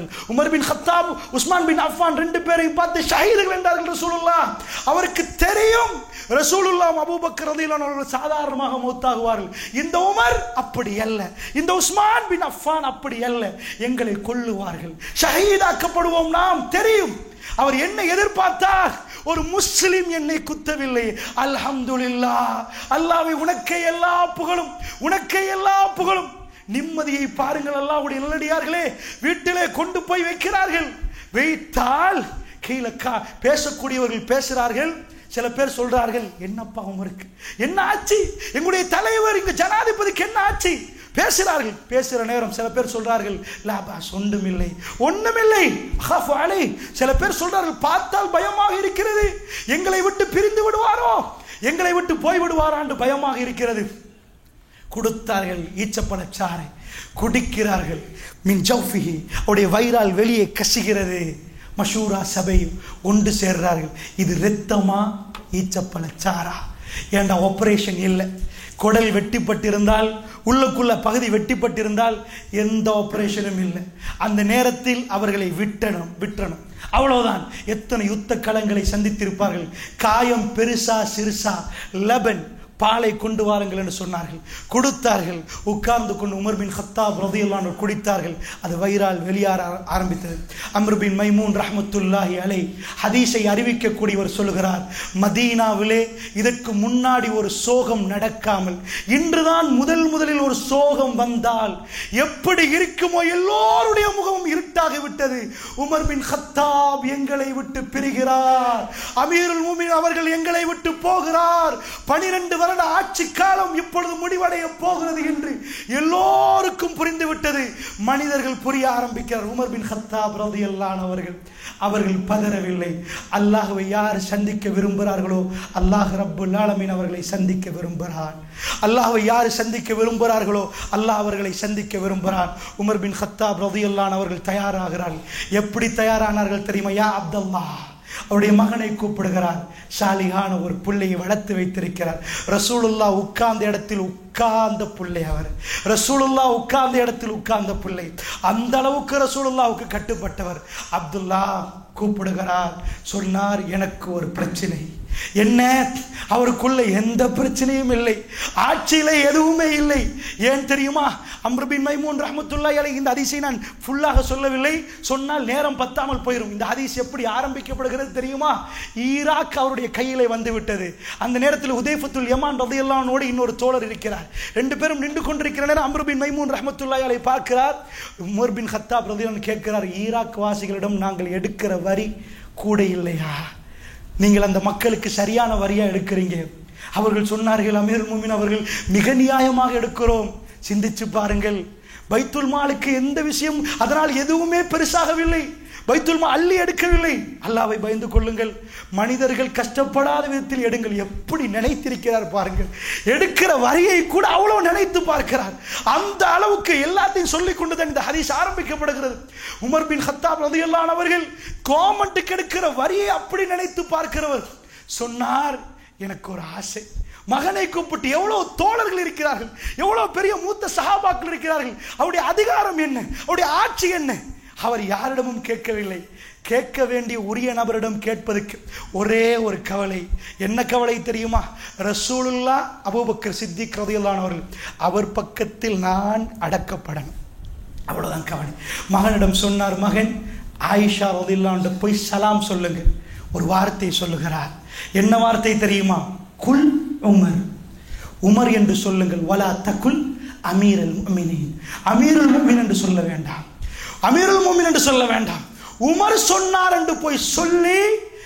சொன்னார்கள் Umar bin Khattab Usman bin Affan ரெண்டு பேரையும் பார்த்து ஷஹீதுகள் என்றார்கள் ரசூலுல்லாஹ் அவருக்கு தெரியும் ரசூலுல்லாஹ் அபூபக்கர் ரலியல்லாஹு அன்ஹு அவர்கள் சாதாரணமாக மௌத்தாகுவார்கள் இந்த உமர் அப்படி அல்ல இந்த உஸ்மான் பின் அஃபான் அப்படி அல்ல எங்களை கொல்லுவார்கள் ஷஹீதாக்கப்படுவோம் நாம் தெரியும் அவர் என்ன எதிர்பார்த்தார் ஒரு முஸ்லிம் என்னை குத்தவில்லை அல்ஹம்துலில்லாஹ் அல்லாஹ்வை உனக்கே எல்லா புகழும் உனக்கே எல்லா புகழும் நிம்மதியை பாருங்கள் அல்லாஹ்வுடைய நல்லடியார்களே வீட்டிலே கொண்டு போய் வைக்கிறார்கள் வைத்தால் கீழே கா பேசக்கூடியவர்கள் பேசுகிறார்கள் சில பேர் சொல்றார்கள் என்னப்பா உமருக்கு என்ன ஆச்சு எங்களுடைய தலைவர் இங்க ஜனாதிபதிக்கு என்ன ஆச்சு பேசுகிறார்கள் பேசுகிற நேரம் சில பேர் சொல்றார்கள் லாபாஸ் ஒன்றுமில்லை ஒன்றுமில்லை அஹாஃபு அலை சில பேர் சொல்றார்கள் பார்த்தால் பயமாக இருக்கிறது எங்களை விட்டு பிரிந்து விடுவாரோ எங்களை விட்டு போய் விடுவாரான்னு பயமாக இருக்கிறது கொடுத்தார்கள் ஈச்சப்பழச்சாறை குடிக்கிறார்கள் மின் ஜௌஃபிஹி அவருடைய வயிறால் வெளியே கசிகிறது மஷூரா சபை ஒன்று சேர்றார்கள் இது இரத்தமா ஈச்சப்பழச்சாரா ஏண்டா ஆபரேஷன் இல்லை குடல் வெட்டிப்பட்டிருந்தால் உள்ளுக்குள்ள பகுதி வெட்டிப்பட்டிருந்தால் எந்த ஆபரேஷனும் இல்லை அந்த நேரத்தில் அவர்களை விட்டணும் விட்டணும் அவ்வளவுதான் எத்தனை யுத்த களங்களை சந்தித்திருப்பார்கள் காயம் பெருசா சிறுசா லெபன் பாலை கொண்டு வாருங்கள் என்று சொன்னார்கள் கொடுத்தார்கள் உட்கார்ந்து கொண்டு உமர் பின் ஹத்தாப் ரதியுல்லான் குடித்தார்கள் அது வயிறால் வெளியார ஆரம்பித்தது அம்ர் பின் மைமூன் ரஹமத்துல்லாஹி அலை ஹதீஸை அறிவிக்கக்கூடியவர் சொல்லுகிறார் மதீனாவிலே இதற்கு முன்னாடி ஒரு சோகம் நடக்காமல் இன்றுதான் முதல் முதலில் ஒரு சோகம் வந்தால் எப்படி இருக்குமோ எல்லோருடைய முகமும் இருட்டாகி விட்டது உமர் பின் ஹத்தாப் எங்களை விட்டு பிரிகிறார் அமீருல் மூமின் அவர்கள் எங்களை விட்டு போகிறார் பனிரெண்டு வருட ஆட்சி காலம் இப்பொழுது முடிவடைய போகிறது என்று எல்லோருக்கும் புரிந்துவிட்டது மனிதர்கள் புரிய ஆரம்பிக்கிறார் உமர் பின் ஹத்தாப் ரதியல்லான் அவர்கள் அவர்கள் பதறவில்லை அல்லாஹ்வை யார் சந்திக்க விரும்புகிறார்களோ அல்லாஹ் ரப்புல் ஆலமீன் அவர்களை சந்திக்க விரும்புகிறார் அல்லாஹ்வை யார் சந்திக்க விரும்புகிறார்களோ அல்லாஹ் அவர்களை சந்திக்க விரும்புகிறார் உமர் பின் ஹத்தாப் ரதியல்லான் அவர்கள் தயாராகிறார்கள் எப்படி தயாரானார்கள் தெரியுமா யா அப்தல்லா அவருடைய மகனை கூப்பிடுகிறார் சாலிகான ஒரு பிள்ளையை வளர்த்து வைத்திருக்கிறார் ரசூலுல்லா உட்கார்ந்த இடத்தில் உட்கார்ந்த பிள்ளை அவர் ரசூலுல்லா உட்கார்ந்த இடத்தில் உட்கார்ந்த பிள்ளை அந்த அளவுக்கு ரசூலுல்லாவுக்கு கட்டுப்பட்டவர் அப்துல்லா கூப்பிடுகிறார் சொன்னார் எனக்கு ஒரு பிரச்சனை என்ன அவருக்குள்ள எந்த பிரச்சனையும் இல்லை ஆட்சியில எதுவுமே இல்லை ஏன் தெரியுமா அம்ருபின் மைமூன் ரஹமத்துல்லா அலை இந்த அதிசை நான் ஃபுல்லாக சொல்லவில்லை சொன்னால் நேரம் பத்தாமல் போயிடும் இந்த ஹதீஸ் எப்படி ஆரம்பிக்கப்படுகிறது தெரியுமா ஈராக் அவருடைய கையிலே வந்து விட்டது அந்த நேரத்தில் உதயஃபத்துல் யமான் ரதையல்லானோடு இன்னொரு தோழர் இருக்கிறார் ரெண்டு பேரும் நின்று கொண்டிருக்கிற நேரம் அம்ருபின் மைமூன் ரஹமத்துல்லா அலை பார்க்கிறார் உமர் பின் ஹத்தாப் ரதையல்லான் கேட்கிறார் ஈராக் வாசிகளிடம் நாங்கள் எடுக்கிற வரி கூட இல்லையா நீங்கள் அந்த மக்களுக்கு சரியான வரியா எடுக்கிறீங்க அவர்கள் சொன்னார்கள் அமீர் முமின் அவர்கள் மிக நியாயமாக எடுக்கிறோம் சிந்திச்சு பாருங்கள் பைத்துல் மாலுக்கு எந்த விஷயம் அதனால் எதுவுமே பெருசாகவில்லை பைத்துல் மா அள்ளி எடுக்கவில்லை அல்லாவை பயந்து கொள்ளுங்கள் மனிதர்கள் கஷ்டப்படாத விதத்தில் எடுங்கள் எப்படி நினைத்திருக்கிறார் பாருங்கள் எடுக்கிற வரியை கூட அவ்வளவு நினைத்து பார்க்கிறார் அந்த அளவுக்கு எல்லாத்தையும் சொல்லிக் கொண்டுதான் இந்த ஹதீஸ் ஆரம்பிக்கப்படுகிறது உமர் பின் ஹத்தாப் ரதியல்லான் அவர்கள் கோமண்ட்டுக்கு எடுக்கிற வரியை அப்படி நினைத்து பார்க்கிறவர் சொன்னார் எனக்கு ஒரு ஆசை மகனை கூப்பிட்டு எவ்வளவு தோழர்கள் இருக்கிறார்கள் எவ்வளவு பெரிய மூத்த சகாபாக்கள் இருக்கிறார்கள் அவருடைய அதிகாரம் என்ன அவருடைய ஆட்சி என்ன அவர் யாரிடமும் கேட்கவில்லை கேட்க வேண்டிய உரிய நபரிடம் கேட்பதற்கு ஒரே ஒரு கவலை என்ன கவலை தெரியுமா ரசூலுல்லா அபூபக்கர் சித்திக் ரதியல்லானவர்கள் அவர் பக்கத்தில் நான் அடக்கப்படணும் அவ்வளவுதான் கவலை மகனிடம் சொன்னார் மகன் ஆயிஷா ரதில்லாண்டு போய் சலாம் சொல்லுங்க ஒரு வார்த்தை சொல்லுகிறார் என்ன வார்த்தை தெரியுமா குல் உமர் உமர் என்று சொல்லுங்கள் வலா தகுல் அமீரல் முமினின் அமீருல் முமின் என்று சொல்ல வேண்டாம் அமீருல் முமின் என்று சொல்ல வேண்டாம் உமர் சொன்னார் என்று போய் சொல்லி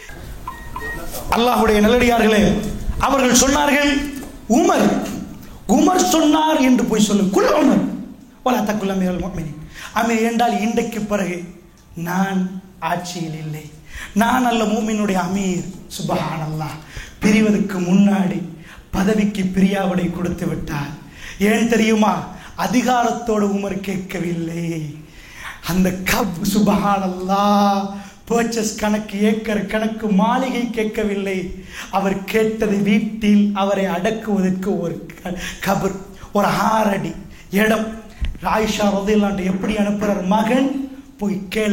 அல்லாஹுடைய நல்லடியார்களே அவர்கள் சொன்னார்கள் உமர் உமர் சொன்னார் என்று போய் சொல்லு குல் உமர் வலா தக்குல் அமீரல் முமினின் அமீர் என்றால் இன்றைக்கு பிறகு நான் ஆட்சியில் இல்லை நான் அல்ல மூமினுடைய அமீர் சுபஹான் அல்லாஹ் பிரிவதற்கு முன்னாடி பதவிக்கு பிரியாவிடை கொடுத்து விட்டார் ஏன் தெரியுமா அதிகாரத்தோடு உமர் கேட்கவில்லை அந்த கப் சுபஹான் அல்லாஹ் பர்ச்சஸ் கணக்கு ஏக்கர் கணக்கு மாளிகை கேட்கவில்லை அவர் கேட்டது வீட்டில் அவரை அடக்குவதற்கு ஒரு க- கபர் ஒரு ஆறடி இடம் ராயிஷா ரதிலாண்டு எப்படி அனுப்புறார் மகன் போய் கேள்